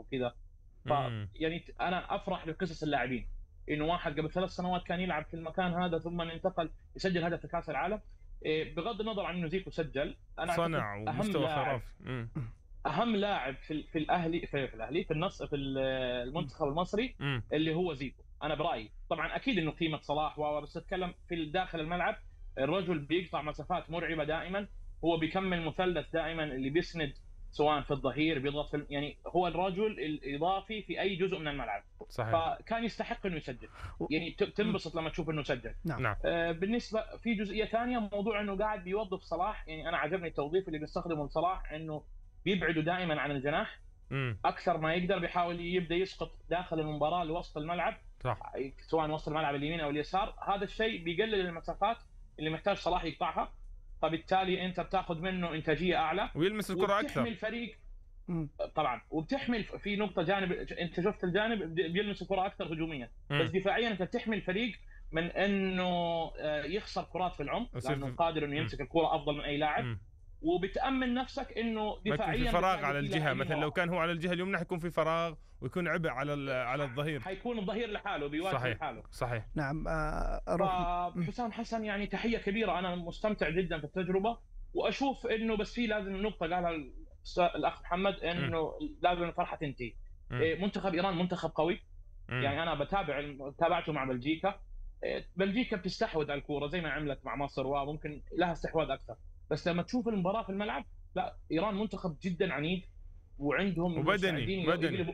وكذا ف مم. يعني ت- انا افرح بقصص اللاعبين انه واحد قبل ثلاث سنوات كان يلعب في المكان هذا ثم انتقل يسجل هدف في كاس العالم إيه، بغض النظر عن انه زيكو سجل انا صنع أعتقد أهم ومستوى لاعب- خرافي مم. اهم لاعب في, ال- في الاهلي في, في الاهلي في النص في ال- المنتخب المصري مم. اللي هو زيكو انا برايي طبعا اكيد انه قيمه صلاح و بس اتكلم في داخل الملعب الرجل بيقطع مسافات مرعبه دائما هو بيكمل مثلث دائما اللي بيسند سواء في الظهير بيضغط في ال- يعني هو الرجل الاضافي في اي جزء من الملعب صحيح فكان يستحق انه يسجل يعني ت- تنبسط لما تشوف انه سجل نعم نعم آه، بالنسبه في جزئيه ثانيه موضوع انه قاعد بيوظف صلاح يعني انا عجبني التوظيف اللي بيستخدمه لصلاح انه بيبعده دائما عن الجناح مم. اكثر ما يقدر بيحاول يبدا يسقط داخل المباراه لوسط الملعب صح سواء وسط الملعب اليمين او اليسار هذا الشيء بيقلل المسافات اللي محتاج صلاح يقطعها فبالتالي انت بتاخذ منه انتاجيه اعلى ويلمس الكره وبتحمي اكثر الفريق مم. طبعا وبتحمل في نقطه جانب انت شفت الجانب بيلمس الكره اكثر هجوميا مم. بس دفاعيا انت بتحمي الفريق من انه آه، يخسر كرات في العمق يصير لانه في- قادر انه يمسك الكره افضل من اي لاعب مم. وبتامن نفسك انه ما يكون دفاعيا في فراغ بتلاقي على في الجهه لاعبين مثلا لو وراه. كان هو على الجهه اليمنى حيكون في فراغ ويكون عبء على ال- على الظهير حيكون الظهير لحاله بيواجه صحيح لحاله صحيح نعم آه، اروح فحسام حسن يعني تحيه كبيره انا مستمتع جدا في التجربه واشوف انه بس في لازم نقطه قالها الأستاذ- الاخ محمد انه لازم الفرحه تنتهي مم. إيه، منتخب ايران منتخب قوي مم. يعني انا بتابع تابعته مع بلجيكا إيه، بلجيكا بتستحوذ على الكوره زي ما عملت مع مصر وممكن لها استحواذ اكثر بس لما تشوف المباراه في الملعب لا ايران منتخب جدا عنيد وعندهم وبدني- مستعدين بدني. يقلبوا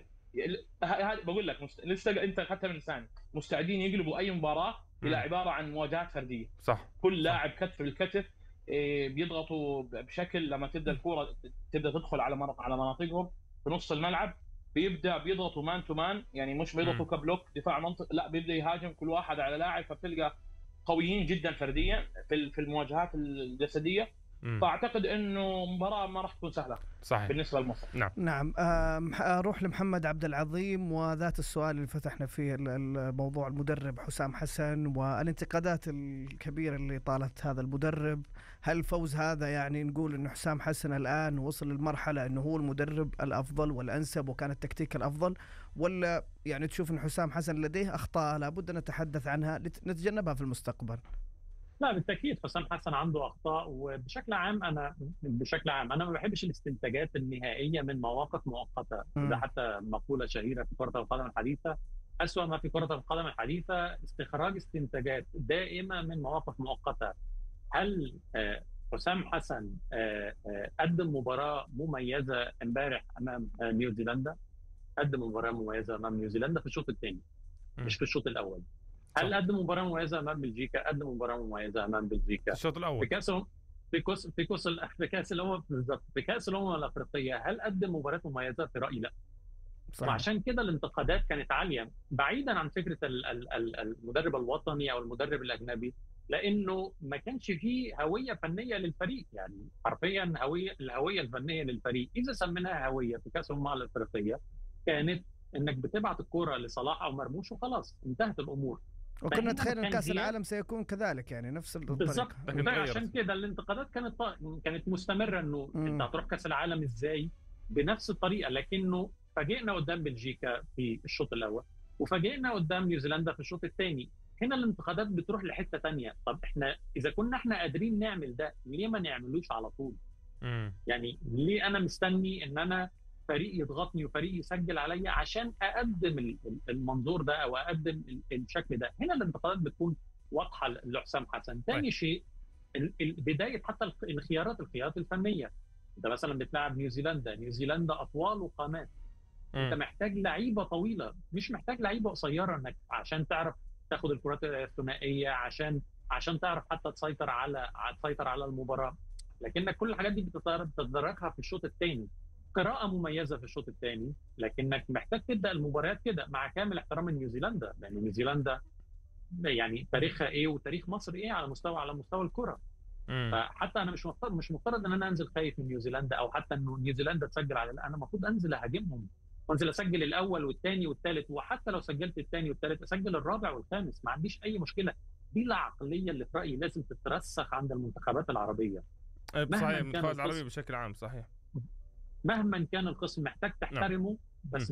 ه- هذا بقول لك مست... لسه انت اخذتها من لساني مستعدين يقلبوا اي مباراه الى مم. عباره عن مواجهات فرديه صح كل لاعب كتف بالكتف إيه، بيضغطوا بشكل لما تبدا الكوره تبدا تدخل على مناط- على مناطقهم في نص الملعب بيبدا بيضغطوا مان تو مان يعني مش بيضغطوا كبلوك دفاع منطق لا بيبدا يهاجم كل واحد على لاعب فبتلقى قويين جدا فرديا في ال- في المواجهات الجسديه مم. فاعتقد انه مباراه ما راح تكون سهله صحيح بالنسبه لمصر نعم آه، مح- اروح لمحمد عبد العظيم وذات السؤال اللي فتحنا فيه ال- الموضوع المدرب حسام حسن والانتقادات الكبيره اللي طالت هذا المدرب هل الفوز هذا يعني نقول انه حسام حسن الان وصل للمرحله انه هو المدرب الافضل والانسب وكان التكتيك الافضل ولا يعني تشوف ان حسام حسن لديه اخطاء لابد ان نتحدث عنها لت- نتجنبها في المستقبل لا بالتاكيد حسام حسن عنده اخطاء وبشكل عام انا بشكل عام انا ما بحبش الاستنتاجات النهائيه من مواقف مؤقته مم. ده حتى مقوله شهيره في كره القدم الحديثه أسوأ ما في كرة القدم الحديثة استخراج استنتاجات دائمة من مواقف مؤقتة هل آه، حسام حسن آه، آه، قدم مباراة مميزة امبارح أمام آه، نيوزيلندا قدم مباراة مميزة أمام نيوزيلندا في الشوط الثاني مم. مش في الشوط الأول هل صح. قدم مباراة مميزة أمام بلجيكا قدم مباراة مميزة أمام بلجيكا الشوط في الاول كاس في كاس في كاس في كاس الامم بالظبط في كاس الامم الافريقيه هل قدم مباراه مميزه في رايي لا صحيح. وعشان كده الانتقادات كانت عاليه بعيدا عن فكره ال- ال- ال- المدرب الوطني او المدرب الاجنبي لانه ما كانش فيه هويه فنيه للفريق يعني حرفيا هويه الهويه الفنيه للفريق اذا سميناها هويه في كاس الامم الافريقيه كانت انك بتبعت الكره لصلاح او مرموش وخلاص انتهت الامور وكنا فهنا نتخيل ان كان كاس هي- العالم سيكون كذلك يعني نفس الطريقه بالظبط لكن وده تغيرت. عشان كده الانتقادات كانت ط- كانت مستمره انه مم. انت هتروح كاس العالم ازاي بنفس الطريقه لكنه فاجئنا قدام بلجيكا في الشوط الاول وفاجئنا قدام نيوزيلندا في الشوط الثاني هنا الانتقادات بتروح لحته تانية طب احنا اذا كنا احنا قادرين نعمل ده ليه ما نعملوش على طول مم. يعني ليه انا مستني ان انا فريق يضغطني وفريق يسجل عليا عشان اقدم ال- ال- المنظور ده او اقدم ال- الشكل ده هنا الانتقادات بتكون واضحه ل- لحسام حسن ثاني طيب. شيء ال- ال- بدايه حتى الخ- الخيارات الخيارات الفنيه انت مثلا بتلعب نيوزيلندا نيوزيلندا اطوال وقامات انت مم. محتاج لعيبه طويله مش محتاج لعيبه قصيره انك عشان تعرف تاخد الكرات الثنائيه عشان عشان تعرف حتى تسيطر على تسيطر على المباراه لكنك كل الحاجات دي بتتدرج- بتتدرجها في الشوط الثاني قراءة مميزة في الشوط الثاني لكنك محتاج تبدأ المباريات كده مع كامل احترام نيوزيلندا لأن نيوزيلندا يعني تاريخها ايه وتاريخ مصر ايه على مستوى على مستوى الكرة مم. فحتى انا مش مفترض مش مفترض ان انا انزل خايف من نيوزيلندا او حتى انه نيوزيلندا تسجل على لا انا المفروض انزل اهاجمهم وانزل اسجل الاول والثاني والثالث وحتى لو سجلت الثاني والثالث اسجل الرابع والخامس ما عنديش اي مشكله دي العقليه اللي في رايي لازم تترسخ عند المنتخبات العربيه إيه، مهما صحيح كان المنتخبات القسم. العربيه بشكل عام صحيح مهما كان الخصم محتاج تحترمه بس